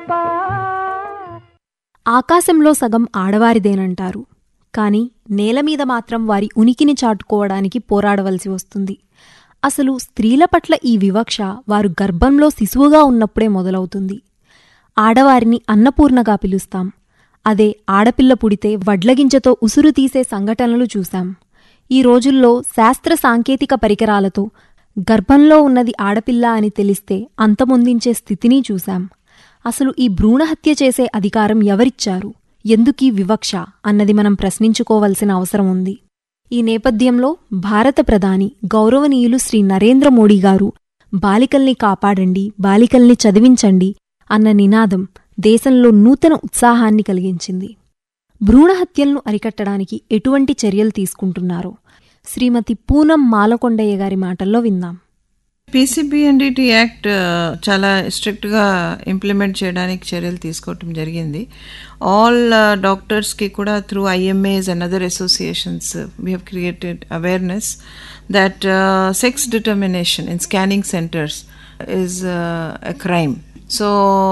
ఆకాశంలో సగం ఆడవారిదేనంటారు కాని నేలమీద మాత్రం వారి ఉనికిని చాటుకోవడానికి పోరాడవలసి వస్తుంది అసలు స్త్రీల పట్ల ఈ వివక్ష వారు గర్భంలో శిశువుగా ఉన్నప్పుడే మొదలవుతుంది ఆడవారిని అన్నపూర్ణగా పిలుస్తాం అదే ఆడపిల్ల పుడితే వడ్లగింజతో ఉసురు తీసే సంఘటనలు చూశాం ఈ రోజుల్లో శాస్త్ర సాంకేతిక పరికరాలతో గర్భంలో ఉన్నది ఆడపిల్ల అని తెలిస్తే అంతమొందించే స్థితిని చూశాం అసలు ఈ భ్రూణహత్య చేసే అధికారం ఎవరిచ్చారు ఎందుకీ వివక్ష అన్నది మనం ప్రశ్నించుకోవలసిన అవసరం ఉంది ఈ నేపథ్యంలో భారత ప్రధాని గౌరవనీయులు శ్రీ నరేంద్ర మోడీ గారు బాలికల్ని కాపాడండి బాలికల్ని చదివించండి అన్న నినాదం దేశంలో నూతన ఉత్సాహాన్ని కలిగించింది భ్రూణహత్యలను అరికట్టడానికి ఎటువంటి చర్యలు తీసుకుంటున్నారో శ్రీమతి పూనం మాలకొండయ్య గారి మాటల్లో విందాం పీసీబీఎన్డిటి యాక్ట్ చాలా స్ట్రిక్ట్గా ఇంప్లిమెంట్ చేయడానికి చర్యలు తీసుకోవటం జరిగింది ఆల్ డాక్టర్స్కి కూడా through IMAs and other associations we have created awareness that sex determination in scanning centres is a crime so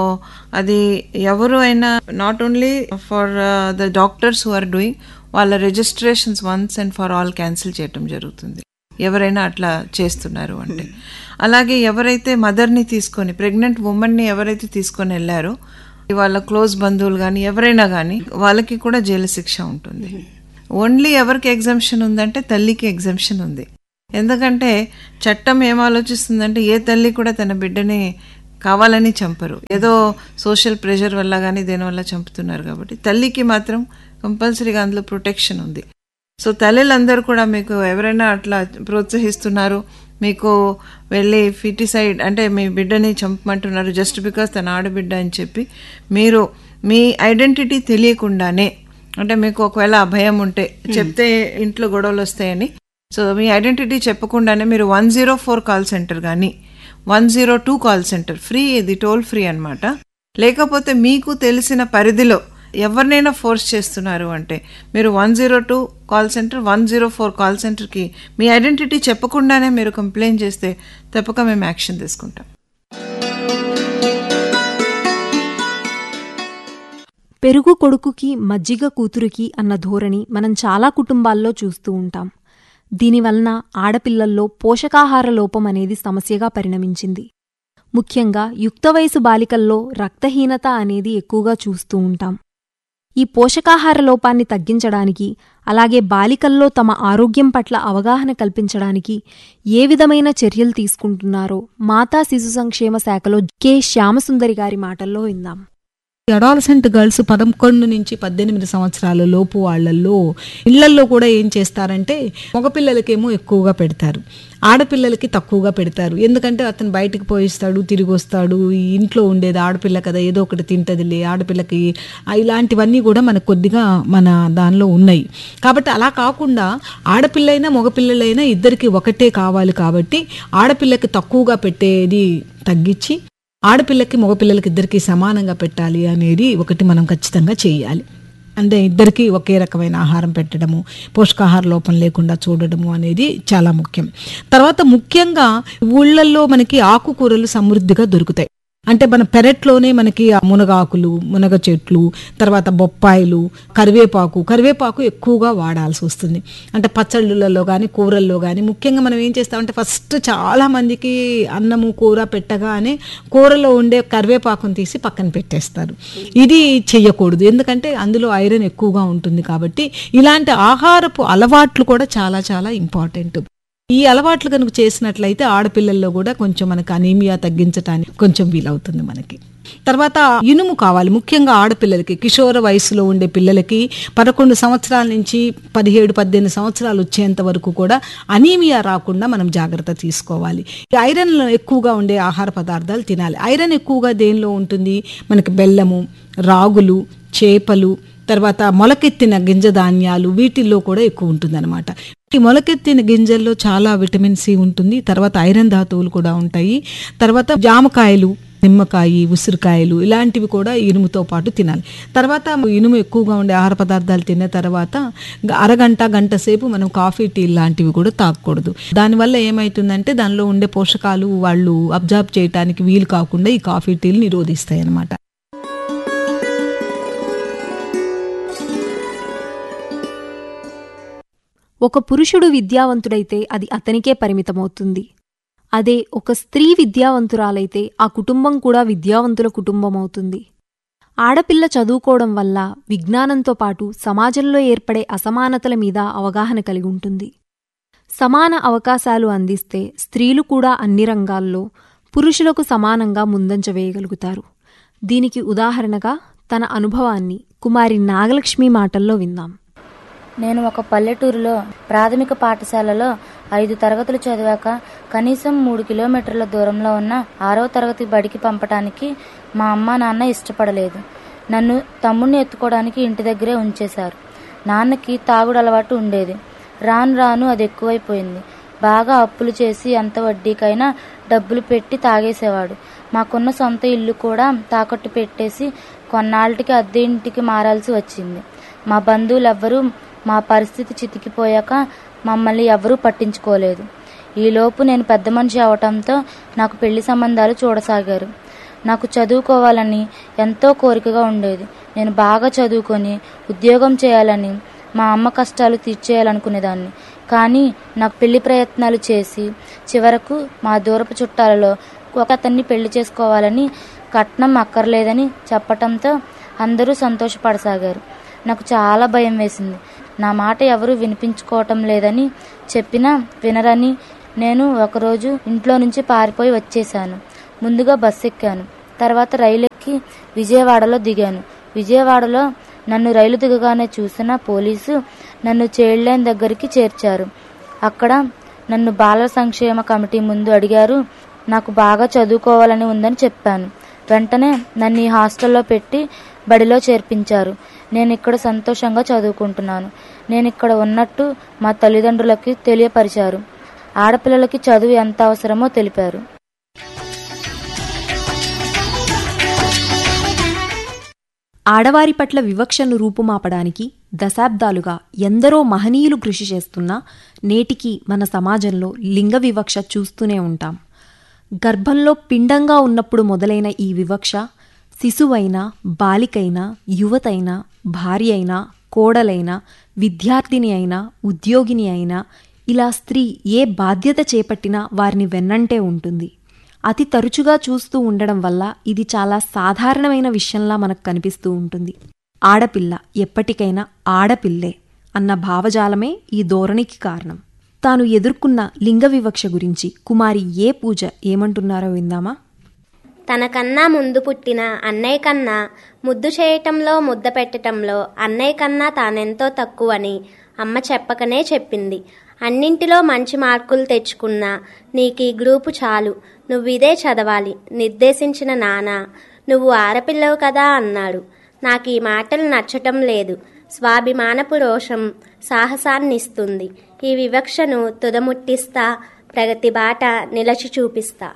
అది ఎవరు అయినా not only for the doctors who are doing వాళ్ళ registrations once and for all cancel చేయటం జరుగుతుంది ఎవరైనా అట్లా చేస్తున్నారు అంటే అలాగే ఎవరైతే మదర్ని తీసుకొని ప్రెగ్నెంట్ ఉమెన్ని ఎవరైతే తీసుకొని వెళ్ళారో వాళ్ళ క్లోజ్ బంధువులు కానీ ఎవరైనా కానీ వాళ్ళకి కూడా జైలు శిక్ష ఉంటుంది ఓన్లీ ఎవరికి ఎగ్జంప్షన్ ఉందంటే తల్లికి ఎగ్జంప్షన్ ఉంది ఎందుకంటే చట్టం ఏం ఆలోచిస్తుందంటే ఏ తల్లి కూడా తన బిడ్డని కావాలని చంపరు ఏదో సోషల్ ప్రెషర్ వల్ల కానీ దేనివల్ల చంపుతున్నారు కాబట్టి తల్లికి మాత్రం కంపల్సరీగా అందులో ప్రొటెక్షన్ ఉంది సో తల్లిలందరూ కూడా మీకు ఎవరైనా అట్లా ప్రోత్సహిస్తున్నారు మీకు వెళ్ళి ఫిటిసైడ్ అంటే మీ బిడ్డని చంపమంటున్నారు జస్ట్ బికాస్ తన ఆడబిడ్డ అని చెప్పి మీరు మీ ఐడెంటిటీ తెలియకుండానే అంటే మీకు ఒకవేళ ఆ భయం ఉంటే చెప్తే ఇంట్లో గొడవలు వస్తాయని సో మీ ఐడెంటిటీ చెప్పకుండానే మీరు one zero four call centre కానీ one zero two call centre free ఇది టోల్ ఫ్రీ అనమాట లేకపోతే మీకు తెలిసిన పరిధిలో ఎవరినైనా ఫోర్స్ చేస్తున్నారు అంటే మీరు one zero two call centre one zero four call సెంటర్కి మీ ఐడెంటిటీ చెప్పకుండానే మీరు కంప్లైంట్ చేస్తే తప్పక మేము యాక్షన్ తీసుకుంటాం పెరుగు కొడుకుకి మజ్జిగ కూతురికి అన్న ధోరణి మనం చాలా కుటుంబాల్లో చూస్తూ ఉంటాం దీనివలన ఆడపిల్లల్లో పోషకాహార లోపం అనేది సమస్యగా పరిణమించింది ముఖ్యంగా యుక్త వయసు బాలికల్లో రక్తహీనత అనేది ఎక్కువగా చూస్తూ ఉంటాం ఈ పోషకాహార లోపాన్ని తగ్గించడానికి అలాగే బాలికల్లో తమ ఆరోగ్యం పట్ల అవగాహన కల్పించడానికి ఏ విధమైన చర్యలు తీసుకుంటున్నారో మాతా శిశు సంక్షేమ శాఖలో కె శ్యామసుందరి గారి మాటల్లో విందాం అడాలసెంట్ గర్ల్స్ పదకొండు నుంచి పద్దెనిమిది సంవత్సరాల లోపు వాళ్ళల్లో ఇళ్లల్లో కూడా ఏం చేస్తారంటే మగపిల్లలకేమో ఎక్కువగా పెడతారు ఆడపిల్లలకి తక్కువగా పెడతారు ఎందుకంటే అతను బయటకు పోయిస్తాడు తిరిగి వస్తాడు ఈ ఇంట్లో ఉండేది ఆడపిల్ల కదా ఏదో ఒకటి తింటదిలే ఆడపిల్లకి ఇలాంటివన్నీ కూడా మనకు కొద్దిగా మన దానిలో ఉన్నాయి కాబట్టి అలా కాకుండా ఆడపిల్లైనా మగపిల్లలైనా ఇద్దరికి ఒకటే కావాలి కాబట్టి ఆడపిల్లకి తక్కువగా పెట్టేది తగ్గించి ఆడపిల్లకి మగపిల్లలకి ఇద్దరికి సమానంగా పెట్టాలి అనేది ఒకటి మనం ఖచ్చితంగా చేయాలి అంటే ఇద్దరికి ఒకే రకమైన ఆహారం పెట్టడము పోషకాహార లోపం లేకుండా చూడడము అనేది చాలా ముఖ్యం తర్వాత ముఖ్యంగా ఊళ్ళల్లో మనకి ఆకుకూరలు సమృద్ధిగా దొరుకుతాయి అంటే మన పెరట్లోనే మనకి ఆ మునగాకులు మునగ చెట్లు తర్వాత బొప్పాయిలు కరివేపాకు కరివేపాకు ఎక్కువగా వాడాల్సి వస్తుంది అంటే పచ్చళ్ళలో కానీ కూరల్లో కానీ ముఖ్యంగా మనం ఏం చేస్తామంటే ఫస్ట్ చాలా మందికి అన్నము కూర పెట్టగానే కూరలో ఉండే కరివేపాకును తీసి పక్కన పెట్టేస్తారు ఇది చెయ్యకూడదు ఎందుకంటే అందులో ఐరన్ ఎక్కువగా ఉంటుంది కాబట్టి ఇలాంటి ఆహారపు అలవాట్లు కూడా చాలా చాలా ఇంపార్టెంట్ ఈ అలవాట్లు కనుక చేసినట్లయితే ఆడపిల్లల్లో కూడా కొంచెం మనకి అనీమియా తగ్గించడానికి కొంచెం వీలవుతుంది మనకి తర్వాత ఇనుము కావాలి ముఖ్యంగా ఆడపిల్లలకి కిషోర వయసులో ఉండే పిల్లలకి పదకొండు సంవత్సరాల నుంచి పదిహేడు పద్దెనిమిది సంవత్సరాలు వచ్చేంత వరకు కూడా అనీమియా రాకుండా మనం జాగ్రత్త తీసుకోవాలి ఐరన్ ఎక్కువగా ఉండే ఆహార పదార్థాలు తినాలి ఐరన్ ఎక్కువగా దేనిలో ఉంటుంది మనకి బెల్లము రాగులు చేపలు తర్వాత మొలకెత్తిన గింజ ధాన్యాలు వీటిల్లో కూడా ఎక్కువ ఉంటుందన్నమాట ఈ మొలకెత్తిన గింజల్లో చాలా విటమిన్ సి ఉంటుంది తర్వాత ఐరన్ ధాతువులు కూడా ఉంటాయి తర్వాత జామకాయలు నిమ్మకాయ ఉసిరికాయలు ఇలాంటివి కూడా ఇనుముతో పాటు తినాలి తర్వాత ఇనుము ఎక్కువగా ఉండే ఆహార పదార్థాలు తిన్న తర్వాత అరగంట గంట సేపు మనం కాఫీ టీ లాంటివి కూడా తాగకూడదు దానివల్ల ఏమవుతుందంటే దానిలో ఉండే పోషకాలు వాళ్ళు అబ్జర్వ్ చేయడానికి వీలు కాకుండా ఈ కాఫీ టీలు నిరోధిస్తాయి అన్నమాట ఒక పురుషుడు విద్యావంతుడైతే అది అతనికే పరిమితమవుతుంది అదే ఒక స్త్రీ విద్యావంతురాలైతే ఆ కుటుంబం కూడా విద్యావంతుల కుటుంబం అవుతుంది ఆడపిల్ల చదువుకోవడం వల్ల విజ్ఞానంతో పాటు సమాజంలో ఏర్పడే అసమానతల మీద అవగాహన కలిగి ఉంటుంది సమాన అవకాశాలు అందిస్తే స్త్రీలు కూడా అన్ని రంగాల్లో పురుషులకు సమానంగా ముందంజ వేయగలుగుతారు దీనికి ఉదాహరణగా తన అనుభవాన్ని కుమారి నాగలక్ష్మి మాటల్లో విందాం నేను ఒక పల్లెటూరులో ప్రాథమిక పాఠశాలలో ఐదు తరగతులు చదివాక కనీసం మూడు కిలోమీటర్ల దూరంలో ఉన్న ఆరవ తరగతి బడికి పంపటానికి మా అమ్మ నాన్న ఇష్టపడలేదు నన్ను తమ్ముడిని ఎత్తుకోవడానికి ఇంటి దగ్గరే ఉంచేశారు నాన్నకి తాగుడు అలవాటు ఉండేది రాను రాను అది ఎక్కువైపోయింది బాగా అప్పులు చేసి ఎంత వడ్డీకైనా డబ్బులు పెట్టి తాగేసేవాడు మాకున్న సొంత ఇల్లు కూడా తాకట్టు పెట్టేసి కొన్నాళ్ళకి అద్దె ఇంటికి మారాల్సి వచ్చింది మా బంధువులెవ్వరూ మా పరిస్థితి చితికిపోయాక మమ్మల్ని ఎవరూ పట్టించుకోలేదు ఈలోపు నేను పెద్ద మనిషి అవటంతో నాకు పెళ్లి సంబంధాలు చూడసాగారు నాకు చదువుకోవాలని ఎంతో కోరికగా ఉండేది నేను బాగా చదువుకొని ఉద్యోగం చేయాలని మా అమ్మ కష్టాలు తీర్చేయాలనుకునేదాన్ని కానీ నాకు పెళ్లి ప్రయత్నాలు చేసి చివరకు మా దూరపు చుట్టాలలో ఒక అతన్ని పెళ్లి చేసుకోవాలని కట్నం అక్కర్లేదని చెప్పటంతో అందరూ సంతోషపడసాగారు నాకు చాలా భయం వేసింది నా మాట ఎవరూ వినిపించుకోవటం లేదని చెప్పినా వినరని నేను ఒకరోజు ఇంట్లో నుంచి పారిపోయి వచ్చేశాను ముందుగా బస్సు ఎక్కాను తర్వాత రైలు ఎక్కి విజయవాడలో దిగాను విజయవాడలో నన్ను రైలు దిగగానే చూసిన పోలీసు నన్ను చైల్డ్ లైన్ దగ్గరికి చేర్చారు అక్కడ నన్ను బాలల సంక్షేమ కమిటీ ముందు అడిగారు నాకు బాగా చదువుకోవాలని ఉందని చెప్పాను వెంటనే నన్ను ఈ హాస్టల్లో పెట్టి బడిలో చేర్పించారు నేను ఇక్కడ సంతోషంగా చదువుకుంటున్నాను నేను ఇక్కడ ఉన్నట్టు మా తల్లిదండ్రులకి తెలియపరిచారు ఆడపిల్లలకి చదువు ఎంత అవసరమో తెలిపారు ఆడవారి పట్ల వివక్షను రూపుమాపడానికి దశాబ్దాలుగా ఎందరో మహనీయులు కృషి చేస్తున్నా నేటికి మన సమాజంలో లింగ వివక్ష చూస్తూనే ఉంటాం గర్భంలో పిండంగా ఉన్నప్పుడు మొదలైన ఈ వివక్ష శిశువైనా బాలికైనా యువతైనా భార్య అయినా కోడలైనా విద్యార్థిని అయినా ఉద్యోగిని అయినా ఇలా స్త్రీ ఏ బాధ్యత చేపట్టినా వారిని వెన్నంటే ఉంటుంది అతి తరచుగా చూస్తూ ఉండడం వల్ల ఇది చాలా సాధారణమైన విషయంలా మనకు కనిపిస్తూ ఉంటుంది ఆడపిల్ల ఎప్పటికైనా ఆడపిల్లే అన్న భావజాలమే ఈ ధోరణికి కారణం తాను ఎదుర్కొన్న లింగ వివక్ష గురించి కుమారి ఏ పూజ ఏమంటున్నారో విందామా తనకన్నా ముందు పుట్టిన అన్నయ్య కన్నా ముద్దు చేయటంలో ముద్ద పెట్టటంలో అన్నయ్య కన్నా తానెంతో తక్కువని అమ్మ చెప్పకనే చెప్పింది అన్నింటిలో మంచి మార్కులు తెచ్చుకున్నా నీకు ఈ గ్రూపు చాలు నువ్వు ఇదే చదవాలి నిర్దేశించిన నాన్న నువ్వు ఆడపిల్లవు కదా అన్నాడు నాకు ఈ మాటలు నచ్చటం లేదు స్వాభిమానపు రోషం సాహసాన్నిస్తుంది ఈ వివక్షను తుదముట్టిస్తా ప్రగతి బాట నిలచి చూపిస్తా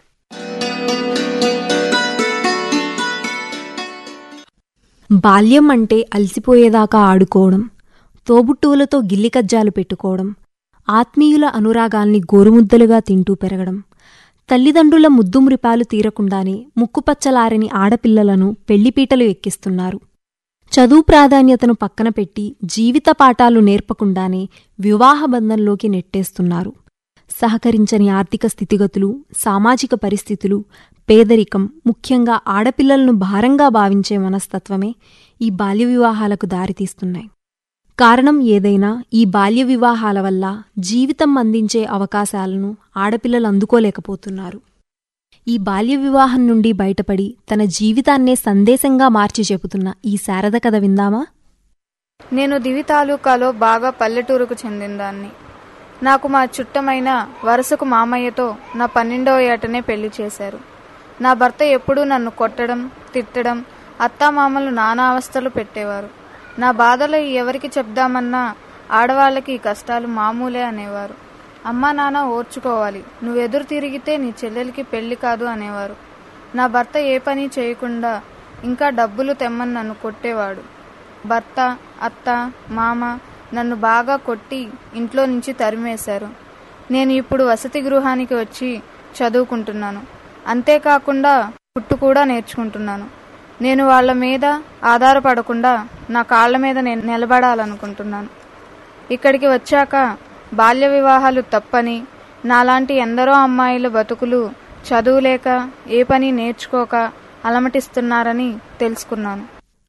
బాల్యం అంటే అలసిపోయేదాకా ఆడుకోవడం తోబుట్టువులతో గిల్లికజ్జాలు పెట్టుకోవడం ఆత్మీయుల అనురాగాల్ని గోరుముద్దలుగా తింటూ పెరగడం తల్లిదండ్రుల ముద్దుమురిపాలు తీరకుండానే ముక్కుపచ్చలారని ఆడపిల్లలను పెళ్లిపీటలు ఎక్కిస్తున్నారు చదువు ప్రాధాన్యతను పక్కన పెట్టి జీవిత పాఠాలు నేర్పకుండానే వివాహ బంధంలోకి నెట్టేస్తున్నారు సహకరించని ఆర్థిక స్థితిగతులు సామాజిక పరిస్థితులు పేదరికం ముఖ్యంగా ఆడపిల్లలను భారంగా భావించే మనస్తత్వమే ఈ బాల్య వివాహాలకు దారితీస్తున్నాయి కారణం ఏదైనా ఈ బాల్య వివాహాల వల్ల జీవితం అందించే అవకాశాలను ఆడపిల్లలు అందుకోలేకపోతున్నారు ఈ బాల్య వివాహం నుండి బయటపడి తన జీవితాన్నే సందేశంగా మార్చి చెబుతున్న ఈ శారద కథ విందామా నేను దివి తాలూకాలో బాగా పల్లెటూరుకు చెందిందాన్ని నాకు మా చుట్టమైన వరుసకు మామయ్యతో నా పన్నెండవ ఏటనే పెళ్లి చేశారు నా భర్త ఎప్పుడూ నన్ను కొట్టడం తిట్టడం అత్తామామలు నానా అవస్థలు పెట్టేవారు నా బాధలు ఎవరికి చెప్దామన్నా ఆడవాళ్ళకి ఈ కష్టాలు మామూలే అనేవారు అమ్మా నాన్న ఓర్చుకోవాలి నువ్వు ఎదురు తిరిగితే నీ చెల్లెలికి పెళ్లి కాదు అనేవారు నా భర్త ఏ పని చేయకుండా ఇంకా డబ్బులు తెమ్మని నన్ను కొట్టేవాడు భర్త అత్త మామ నన్ను బాగా కొట్టి ఇంట్లో నుంచి తరిమేశారు నేను ఇప్పుడు వసతి గృహానికి వచ్చి చదువుకుంటున్నాను అంతేకాకుండా పుట్టు కూడా నేర్చుకుంటున్నాను నేను వాళ్ళ మీద ఆధారపడకుండా నా కాళ్ళ మీద నేను నిలబడాలనుకుంటున్నాను ఇక్కడికి వచ్చాక బాల్య వివాహాలు తప్పని నాలాంటి ఎందరో అమ్మాయిల బతుకులు చదువులేక ఏ పని నేర్చుకోక అలమటిస్తున్నారని తెలుసుకున్నాను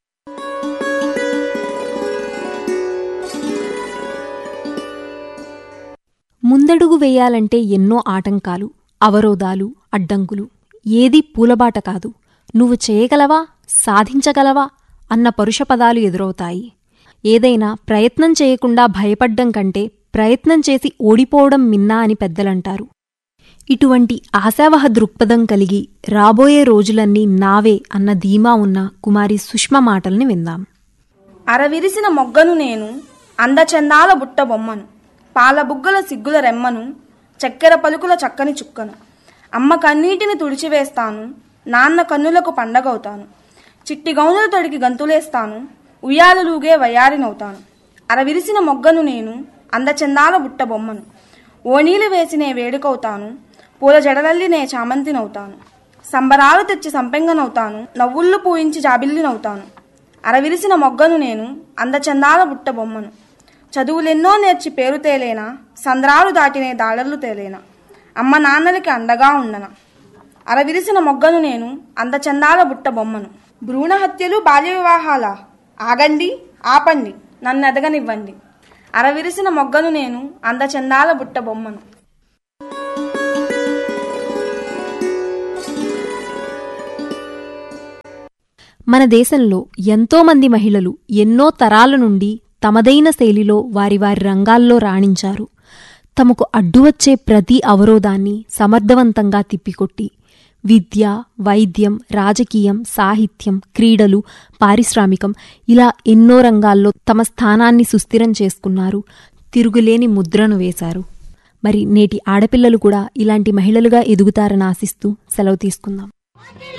ముందడుగు వేయాలంటే ఎన్నో ఆటంకాలు అవరోధాలు అడ్డంకులు ఏదీ పూలబాట కాదు నువ్వు చేయగలవా సాధించగలవా అన్న పరుష పదాలు ఎదురవుతాయి ఏదైనా ప్రయత్నం చేయకుండా భయపడ్డం కంటే ప్రయత్నం చేసి ఓడిపోవడం మిన్నా అని పెద్దలంటారు ఇటువంటి ఆశావహ దృక్పథం కలిగి రాబోయే రోజులన్నీ నావే అన్న ధీమా ఉన్న కుమారి సుష్మ మాటల్ని విందాం అరవిరిసిన మొగ్గను నేను అందచందాల బుట్ట బొమ్మను పాల బుగ్గల సిగ్గుల రెమ్మను చక్కెర పలుకుల చక్కని చుక్కను అమ్మ కన్నీటిని తుడిచివేస్తాను నాన్న కన్నులకు పండగవుతాను చిట్టి గౌనులు తొడికి గంతులేస్తాను ఉయ్యాలలుగే వయారినవుతాను అరవిరిసిన మొగ్గను నేను అందచందాల బుట్ట బొమ్మను ఓనీలు వేసి నే వేడుకవుతాను పూల జడలల్లి నే చామంతినవుతాను సంబరాలు తెచ్చి సంపెంగనవుతాను నవ్వుళ్ళు పూయించి జాబిల్లినవుతాను అరవిరిసిన మొగ్గను నేను అందచందాల బుట్ట బొమ్మను చదువులెన్నో నేర్చి పేరు తేలేనా సంద్రాలు దాటినే దాడర్లు తేలేనా అమ్మ నాన్నలకి అండగా ఉండన అరవిరిసిన మొగ్గను నేను అందచందాల బుట్ట బొమ్మను భ్రూణ హత్యలు బాల్య వివాహాల ఆగండి ఆపండి నన్ను ఎదగనివ్వండి అరవిరిసిన మొగ్గను నేను అందచందాల బుట్ట బొమ్మను మన దేశంలో ఎంతోమంది మహిళలు ఎన్నో తరాల నుండి తమదైన శైలిలో వారి వారి రంగాల్లో రాణించారు తమకు అడ్డువచ్చే ప్రతి అవరోధాన్ని సమర్థవంతంగా తిప్పికొట్టి విద్య వైద్యం రాజకీయం సాహిత్యం క్రీడలు పారిశ్రామికం ఇలా ఎన్నో రంగాల్లో తమ స్థానాన్ని సుస్థిరం చేసుకున్నారు తిరుగులేని ముద్రను వేశారు మరి నేటి ఆడపిల్లలు కూడా ఇలాంటి మహిళలుగా ఎదుగుతారని ఆశిస్తూ సెలవు తీసుకుందాం